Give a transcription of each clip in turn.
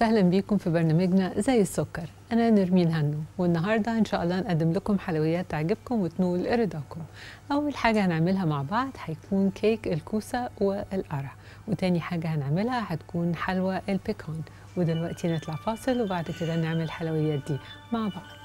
وسهلا بيكم في برنامجنا زي السكر أنا نرمين هنو والنهاردة إن شاء الله نقدم لكم حلويات تعجبكم وتنول رضاكم أول حاجة هنعملها مع بعض هيكون كيك الكوسة والقرع وتاني حاجة هنعملها هتكون حلوى البيكون ودلوقتي نطلع فاصل وبعد كده نعمل الحلويات دي مع بعض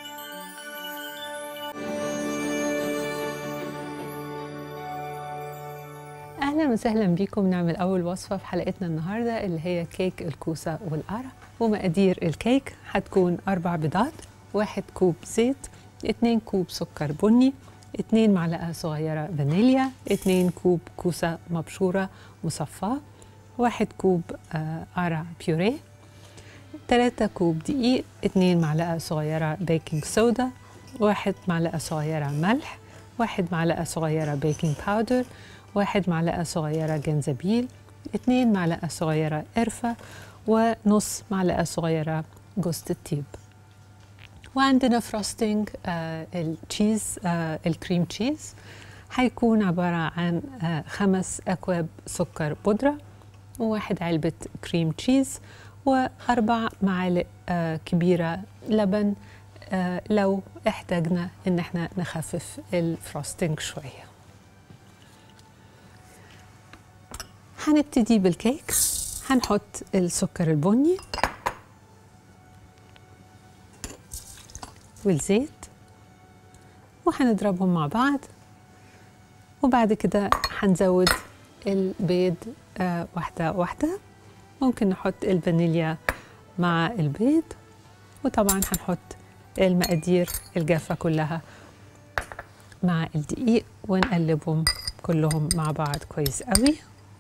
اهلا وسهلا بيكم نعمل اول وصفه في حلقتنا النهارده اللي هي كيك الكوسه والقرع ومقادير الكيك هتكون اربع بيضات واحد كوب زيت اتنين كوب سكر بني اتنين معلقه صغيره فانيليا اتنين كوب كوسه مبشوره مصفاه واحد كوب آه قرع بيوريه تلاتة كوب دقيق اتنين معلقه صغيره بيكنج صودا واحد معلقه صغيره ملح واحد معلقه صغيره بيكنج باودر واحد معلقة صغيرة جنزبيل اتنين معلقة صغيرة قرفة ونص معلقة صغيرة جوز الطيب وعندنا فروستنج آه التشيز آه الكريم تشيز هيكون عبارة عن آه خمس أكواب سكر بودرة وواحد علبة كريم تشيز وأربع معالق آه كبيرة لبن آه لو احتاجنا إن احنا نخفف الفروستنج شوية هنبتدي بالكيك هنحط السكر البني والزيت وهنضربهم مع بعض وبعد كده هنزود البيض آه واحدة واحدة ممكن نحط الفانيليا مع البيض وطبعا هنحط المقادير الجافة كلها مع الدقيق ونقلبهم كلهم مع بعض كويس قوي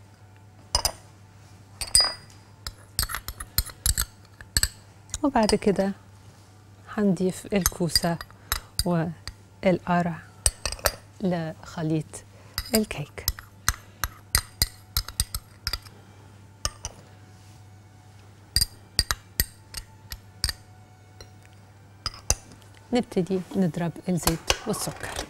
وبعد كده هنضيف الكوسة والقرع لخليط الكيك نبتدي نضرب الزيت والسكر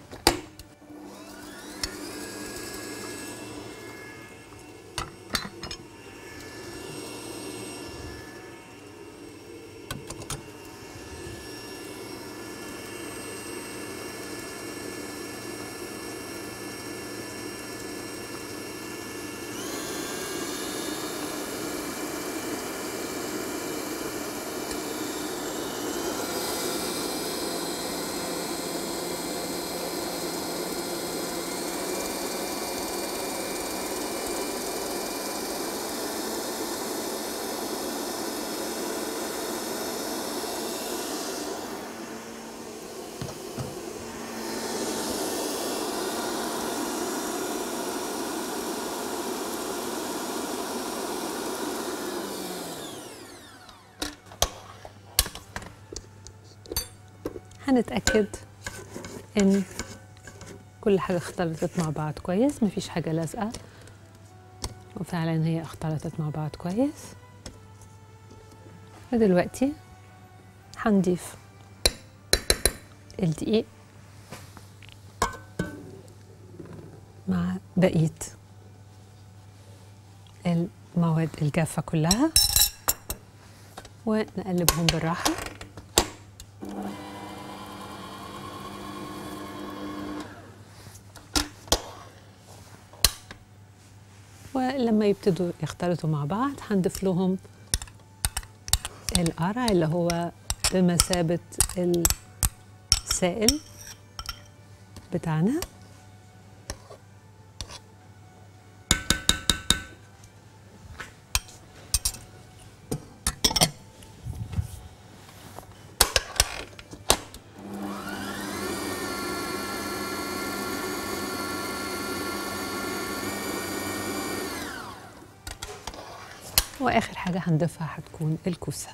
هنتأكد إن كل حاجة اختلطت مع بعض كويس مفيش حاجة لازقة وفعلا هي اختلطت مع بعض كويس ودلوقتي هنضيف الدقيق مع بقية المواد الجافة كلها ونقلبهم بالراحة ولما يبتدوا يختلطوا مع بعض هنضيف لهم القرع اللي هو بمثابة السائل بتاعنا واخر حاجه هنضيفها هتكون الكوسه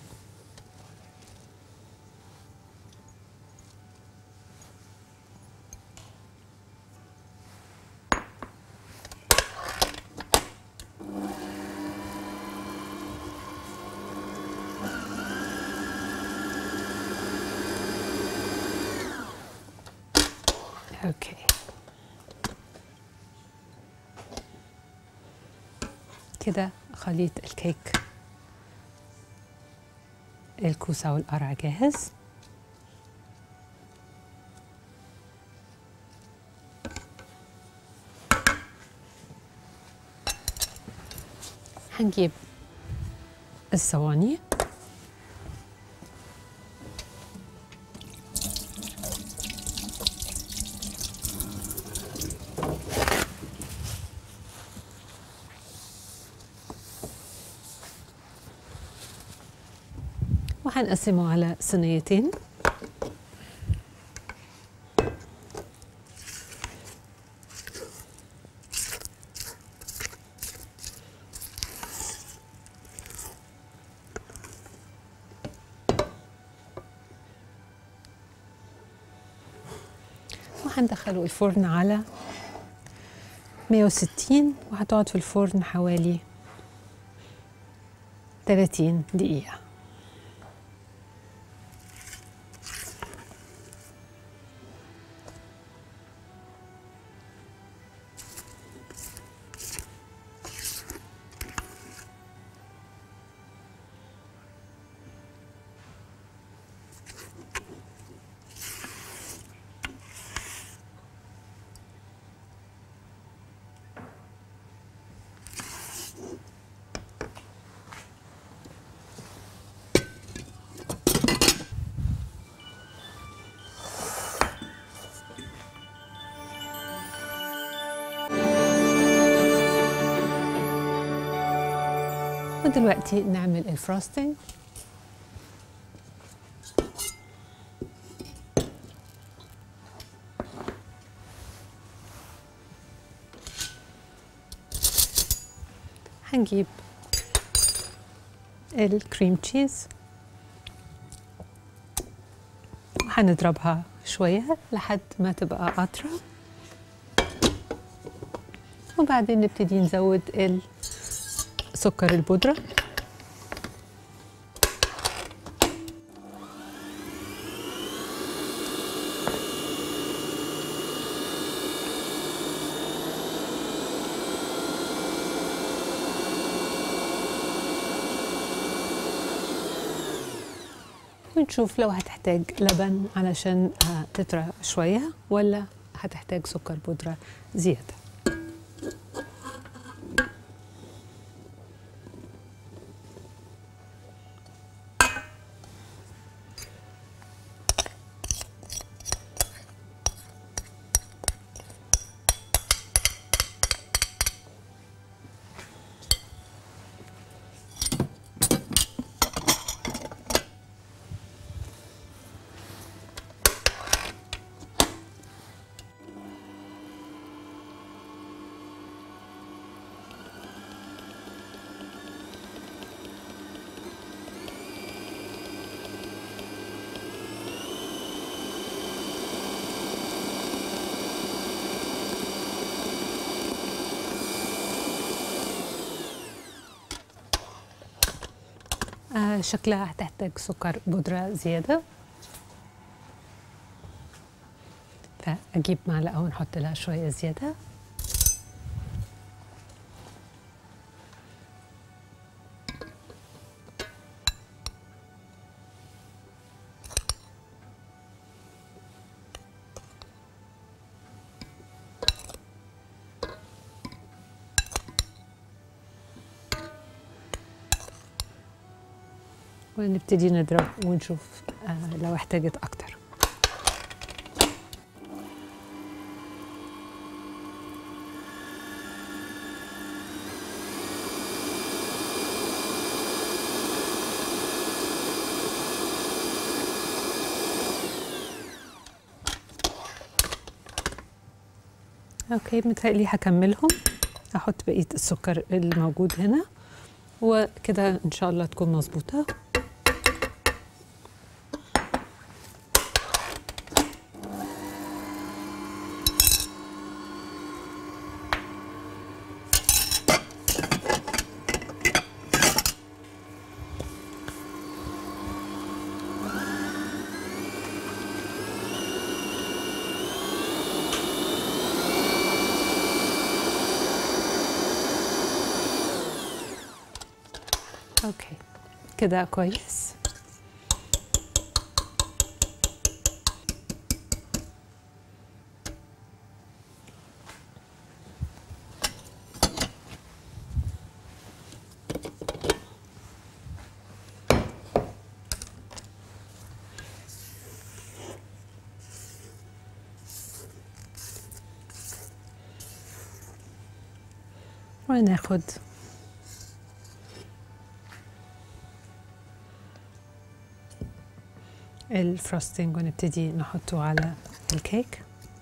اوكي كده خليط الكيك الكوسة والقرع جاهز هنجيب الصواني وهنقسمه على صينيتين وهندخله الفرن على 160 وهتقعد في الفرن حوالي 30 دقيقة ودلوقتي نعمل الفروستنج هنجيب الكريم تشيز وهنضربها شوية لحد ما تبقى قطرة وبعدين نبتدي نزود سكر البودرة ونشوف لو هتحتاج لبن علشان تطرى شوية ولا هتحتاج سكر بودرة زيادة آه شكلها هتحتاج سكر بودرة زيادة فأجيب معلقة ونحط لها شوية زيادة ونبتدي نضرب ونشوف آه لو احتاجت اكتر اوكي متهيألي هكملهم احط بقيه السكر الموجود هنا وكده ان شاء الله تكون مظبوطه اوكي كده كويس وناخد الفروستنج ونبتدي نحطه على الكيك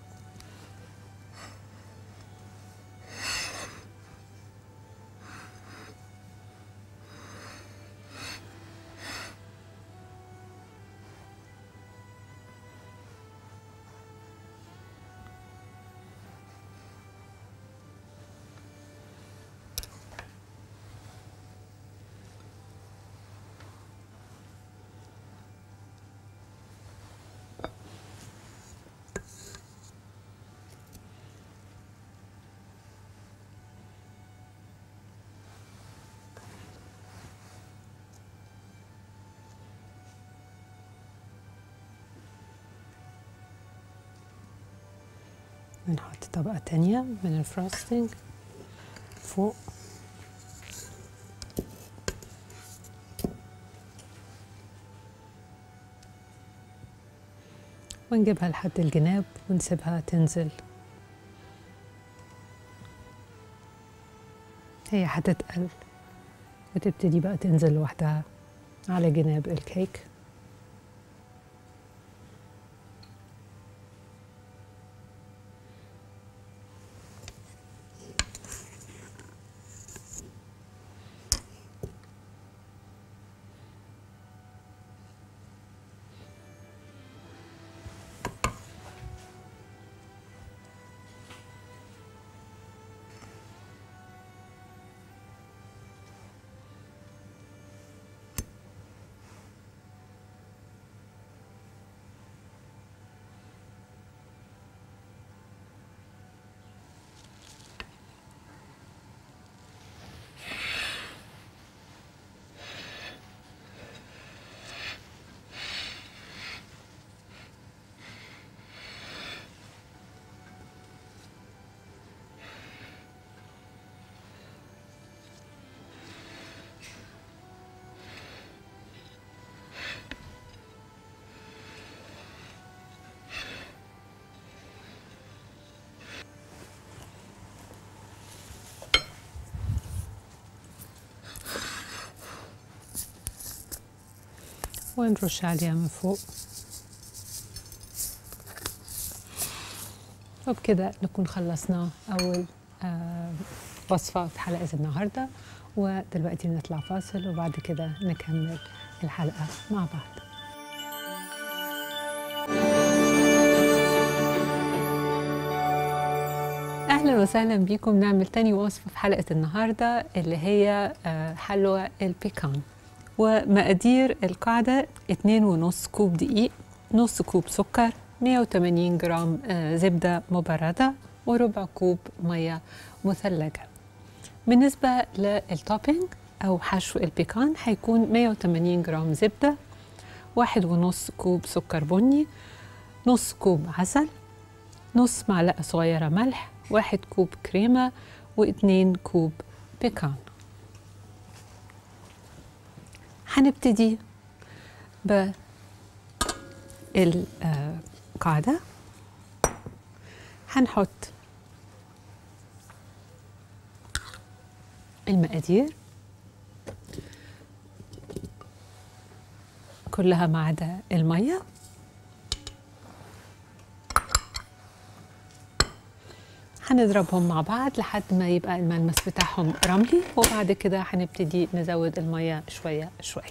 نحط طبقة تانية من الفروستنج فوق ونجيبها لحد الجناب ونسيبها تنزل هي هتتقل وتبتدي بقى تنزل لوحدها على جناب الكيك ونرش عليها من فوق وبكده نكون خلصنا أول آه وصفة في حلقة النهاردة ودلوقتي نطلع فاصل وبعد كده نكمل الحلقة مع بعض اهلا وسهلا بيكم نعمل تاني وصفه في حلقه النهارده اللي هي آه، حلوى البيكان ومقادير القاعده 2.5 كوب دقيق نص كوب سكر 180 جرام آه، زبده مبرده وربع كوب ميه مثلجه بالنسبه للتوبينج او حشو البيكان هيكون 180 جرام زبده واحد ونص كوب سكر بني نص كوب عسل نص معلقة صغيرة ملح واحد كوب كريمة واتنين كوب بيكان هنبتدي بالقاعدة هنحط المقادير كلها ما عدا الميه هنضربهم مع بعض لحد ما يبقى الملمس بتاعهم رملي وبعد كده هنبتدي نزود المية شوية شوية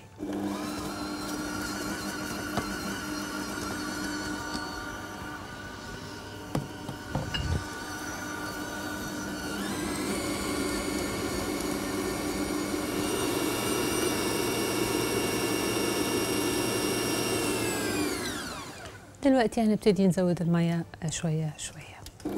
دلوقتي هنبتدي نزود المية شوية شوية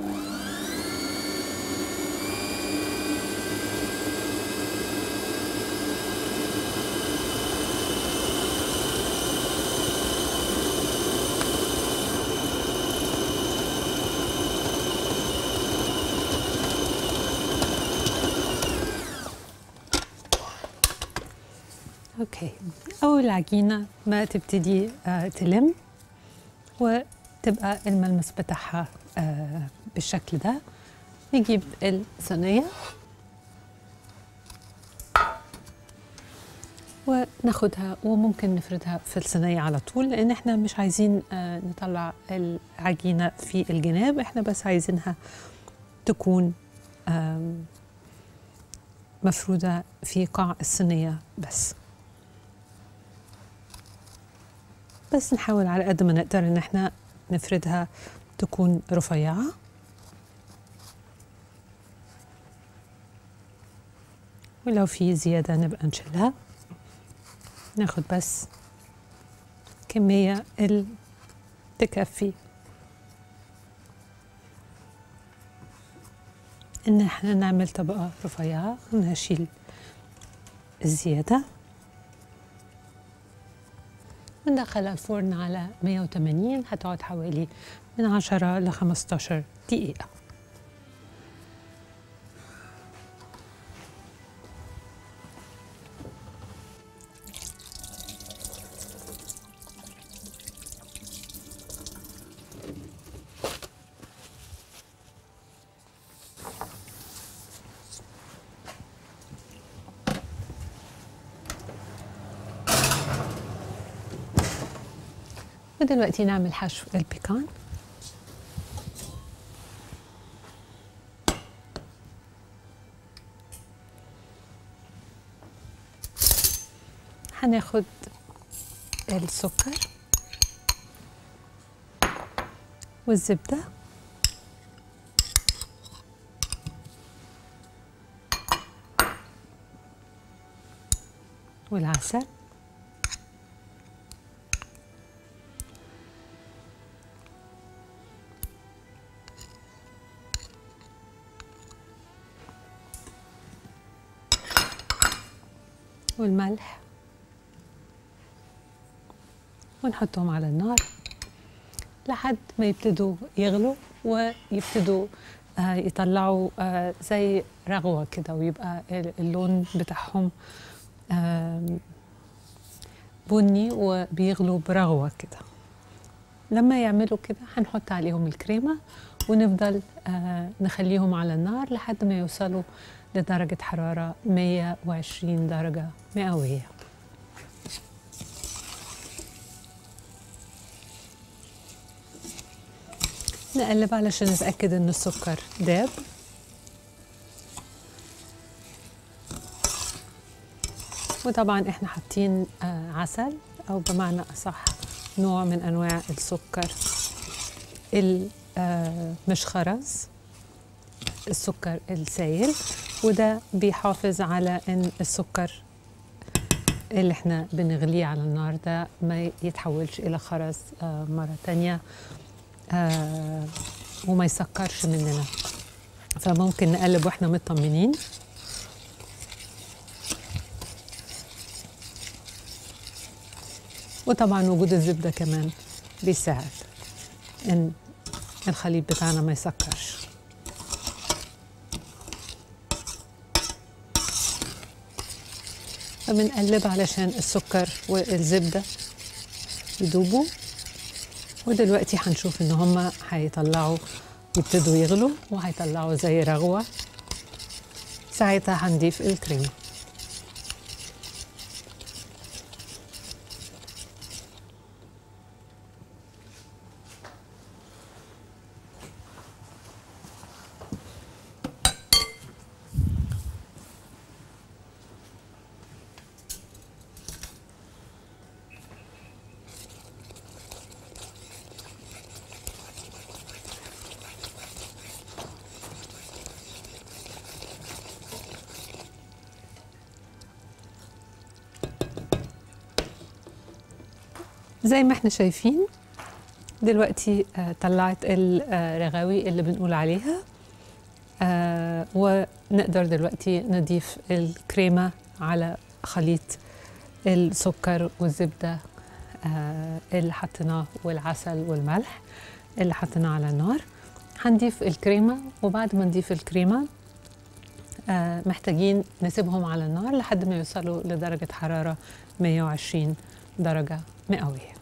اوكي اول عجينه ما تبتدي آه تلم وتبقى الملمس بتاعها آه بالشكل ده نجيب الصينيه وناخدها وممكن نفردها في الصينية على طول لأن احنا مش عايزين آه، نطلع العجينة في الجناب احنا بس عايزينها تكون آم، مفرودة في قاع الصينية بس بس نحاول على قد ما نقدر ان احنا نفردها تكون رفيعة ولو في زيادة نبقى نشيلها ناخد بس كمية اللي تكفي ان احنا نعمل طبقة رفيعة ونشيل الزيادة وندخلها الفرن على 180 هتقعد حوالي من 10 ل 15 دقيقة ودلوقتي نعمل حشو البيكان هناخد السكر والزبدة والعسل والملح ونحطهم على النار لحد ما يبتدوا يغلوا ويبتدوا آه، يطلعوا آه، زي رغوة كده ويبقى ال- اللون بتاعهم آم، بني وبيغلوا برغوة كده لما يعملوا كده هنحط عليهم الكريمة ونفضل آه، نخليهم على النار لحد ما يوصلوا لدرجة حرارة 120 درجة مئوية نقلب علشان نتأكد إن السكر داب وطبعا احنا حاطين آه، عسل أو بمعنى أصح نوع من أنواع السكر ال- آه، مش خرز السكر السائل وده بيحافظ على ان السكر اللي احنا بنغليه على النار ده ما يتحولش الى خرز آه، مرة تانية آه، وما يسكرش مننا فممكن نقلب واحنا مطمنين وطبعا وجود الزبدة كمان بيساعد ان الخليط بتاعنا ما يسكرش فبنقلب علشان السكر والزبدة يدوبوا ودلوقتي هنشوف ان هما هيطلعوا يبتدوا يغلوا وهيطلعوا زي رغوة ساعتها هنضيف الكريمة زي ما احنا شايفين دلوقتي آه، طلعت الرغاوي اللي بنقول عليها آه، ونقدر دلوقتي نضيف الكريمة على خليط السكر والزبدة آه، اللي حطيناه والعسل والملح اللي حطيناه على النار هنضيف الكريمة وبعد ما نضيف الكريمة آه، محتاجين نسيبهم على النار لحد ما يوصلوا لدرجة حرارة 120 درجة مئوية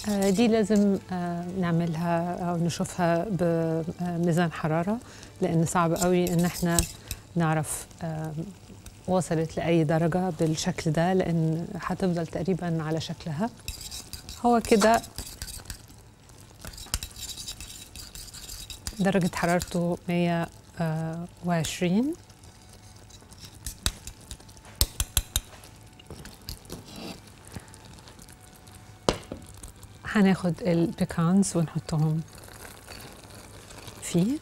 آه، دي لازم آه، نعملها او نشوفها بميزان حراره لان صعب قوي ان احنا نعرف آه، وصلت لاي درجه بالشكل ده لان هتفضل تقريبا على شكلها هو كده درجه حرارته 120 هناخد البيكانز ونحطهم فيه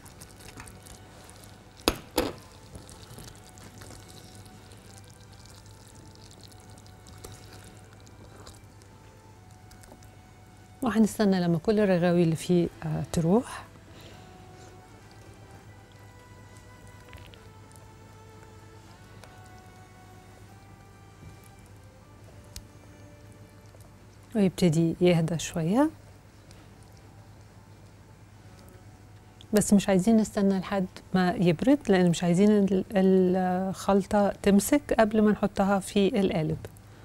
وهنستنى لما كل الرغاوي اللي فيه آه، تروح ويبتدي يهدى شوية بس مش عايزين نستنى لحد ما يبرد لأن مش عايزين ال- الخلطة تمسك قبل ما نحطها في القالب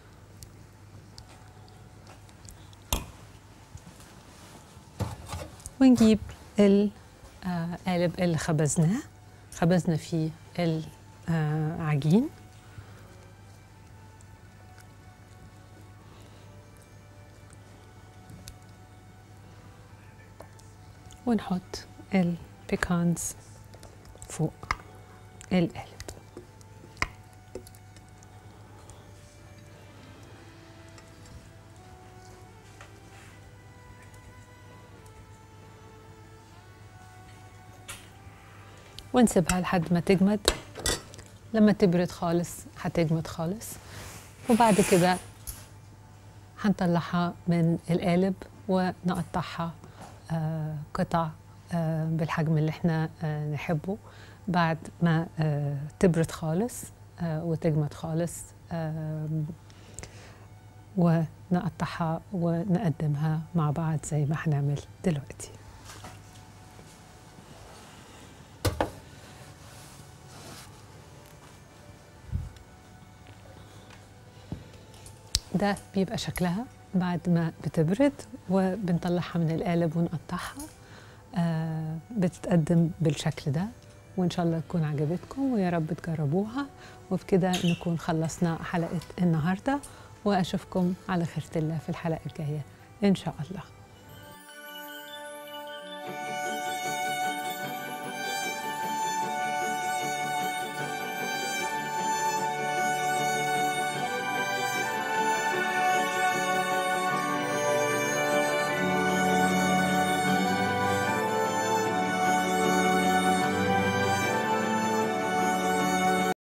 ونجيب القالب اللي خبزناه خبزنا فيه العجين ونحط البيكانز فوق القالب ونسيبها لحد ما تجمد لما تبرد خالص هتجمد خالص وبعد كده هنطلعها من القالب ونقطعها آه، قطع آه، بالحجم اللي احنا آه، نحبه بعد ما آه، تبرد خالص آه، وتجمد خالص آم، ونقطعها ونقدمها مع بعض زي ما هنعمل دلوقتي ده بيبقى شكلها بعد ما بتبرد وبنطلعها من القالب ونقطعها آه بتتقدم بالشكل ده وإن شاء الله تكون عجبتكم ويا رب تجربوها وبكده نكون خلصنا حلقة النهاردة وأشوفكم على خيرة الله في الحلقة الجاية إن شاء الله